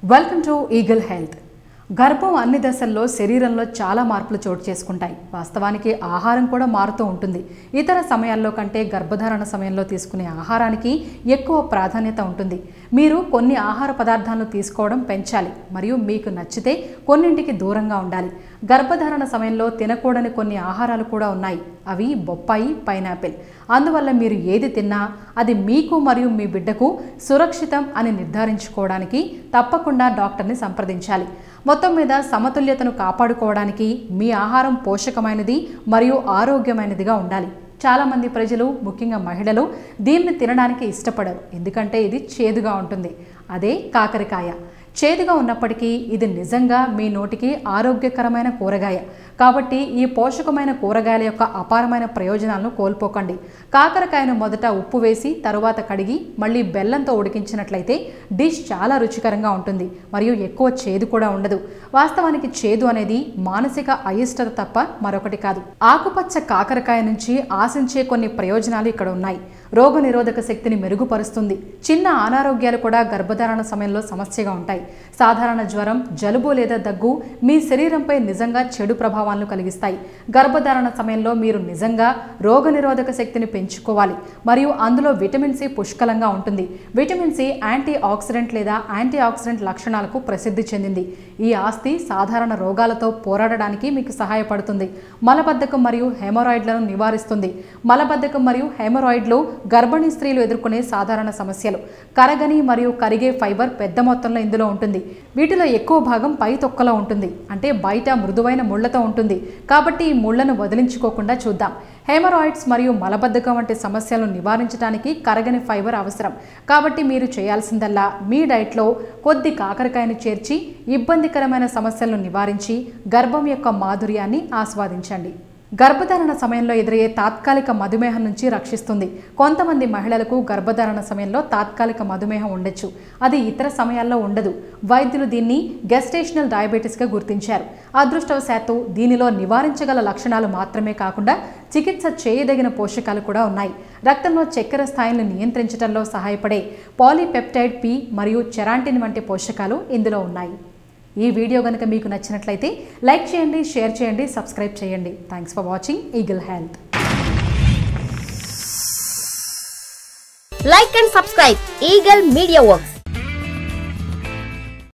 Welcome to eagle health గర్భం అన్ని దశల్లో శరీరంలో చాలా మార్పులు చోటు చేసుకుంటాయి వాస్తవానికి ఆహారం కూడా మారుతూ ఉంటుంది ఇతర సమయాల్లో కంటే గర్భధారణ సమయంలో తీసుకునే ఆహారానికి ఎక్కువ ప్రాధాన్యత ఉంటుంది మీరు కొన్ని ఆహార పదార్థాలను తీసుకోవడం పెంచాలి మరియు మీకు నచ్చితే కొన్నింటికి దూరంగా ఉండాలి గర్భధారణ సమయంలో తినకూడని కొన్ని ఆహారాలు కూడా ఉన్నాయి అవి బొప్పాయి పైనాపిల్ అందువల్ల మీరు ఏది తిన్నా అది మీకు మరియు మీ బిడ్డకు సురక్షితం అని నిర్ధారించుకోవడానికి తప్పకుండా డాక్టర్ని సంప్రదించాలి మొత్తం మీద సమతుల్యతను కాపాడుకోవడానికి మీ ఆహారం పోషకమైనది మరియు ఆరోగ్యమైనదిగా ఉండాలి చాలామంది ప్రజలు ముఖ్యంగా మహిళలు దీన్ని తినడానికి ఇష్టపడరు ఎందుకంటే ఇది చేదుగా ఉంటుంది అదే కాకరకాయ చేదుగా ఉన్నప్పటికీ ఇది నిజంగా మీ నోటికి ఆరోగ్యకరమైన కూరగాయ కాబట్టి ఈ పోషకమైన కూరగాయల యొక్క అపారమైన ప్రయోజనాలను కోల్పోకండి కాకరకాయను మొదట ఉప్పు వేసి తరువాత కడిగి మళ్ళీ బెల్లంతో ఉడికించినట్లయితే డిష్ చాలా రుచికరంగా ఉంటుంది మరియు ఎక్కువ చేదు కూడా ఉండదు వాస్తవానికి చేదు అనేది మానసిక అయిష్టత తప్ప మరొకటి కాదు ఆకుపచ్చ కాకరకాయ నుంచి ఆశించే కొన్ని ప్రయోజనాలు ఇక్కడ ఉన్నాయి రోగ నిరోధక శక్తిని మెరుగుపరుస్తుంది చిన్న అనారోగ్యాలు కూడా గర్భధారణ సమయంలో సమస్యగా ఉంటాయి సాధారణ జ్వరం జలుబు లేదా దగ్గు మీ శరీరంపై నిజంగా చెడు ప్రభావాలను కలిగిస్తాయి గర్భధారణ సమయంలో మీరు నిజంగా రోగ నిరోధక శక్తిని పెంచుకోవాలి మరియు అందులో విటమిన్ సి పుష్కలంగా ఉంటుంది విటమిన్ సి యాంటీ ఆక్సిడెంట్ లేదా యాంటీ ఆక్సిడెంట్ లక్షణాలకు ప్రసిద్ధి చెందింది ఈ ఆస్తి సాధారణ రోగాలతో పోరాడడానికి మీకు సహాయపడుతుంది మలబద్ధకం మరియు హెమరాయిడ్లను నివారిస్తుంది మలబద్ధకం మరియు హెమరాయిడ్లు గర్భిణీ స్త్రీలు ఎదుర్కొనే సాధారణ సమస్యలు కరగని మరియు కరిగే ఫైబర్ పెద్ద మొత్తంలో ఇందులో ఉంటుంది వీటిలో ఎక్కువ భాగం పై తొక్కలో ఉంటుంది అంటే బయట మృదువైన ముళ్లతో ఉంటుంది కాబట్టి ఈ ముళ్లను వదిలించుకోకుండా చూద్దాం హెమరాయిడ్స్ మరియు మలబద్ధకం వంటి సమస్యలను నివారించడానికి కరగని ఫైబర్ అవసరం కాబట్టి మీరు చేయాల్సిందల్లా మీ డైట్లో కొద్ది కాకరకాయను చేర్చి ఇబ్బందికరమైన సమస్యలను నివారించి గర్భం యొక్క మాధుర్యాన్ని ఆస్వాదించండి గర్భధారణ సమయంలో ఎదురయ్యే తాత్కాలిక మధుమేహం నుంచి రక్షిస్తుంది కొంతమంది మహిళలకు గర్భధారణ సమయంలో తాత్కాలిక మధుమేహం ఉండొచ్చు అది ఇతర సమయాల్లో ఉండదు వైద్యులు దీన్ని గెస్టేషనల్ డయాబెటీస్గా గుర్తించారు అదృష్టవశాత్తు దీనిలో నివారించగల లక్షణాలు మాత్రమే కాకుండా చికిత్స చేయదగిన పోషకాలు కూడా ఉన్నాయి రక్తంలో చక్కెర స్థాయిలను నియంత్రించడంలో సహాయపడే పాలీపెప్టైడ్ పి మరియు చెరాంటిన్ వంటి పోషకాలు ఇందులో ఉన్నాయి ఈ వీడియో కనుక మీకు నచ్చినట్లయితే లైక్ చేయండి షేర్ చేయండి సబ్స్క్రైబ్ చేయండి thanks for watching Eagle Health Like and subscribe Eagle Media Works.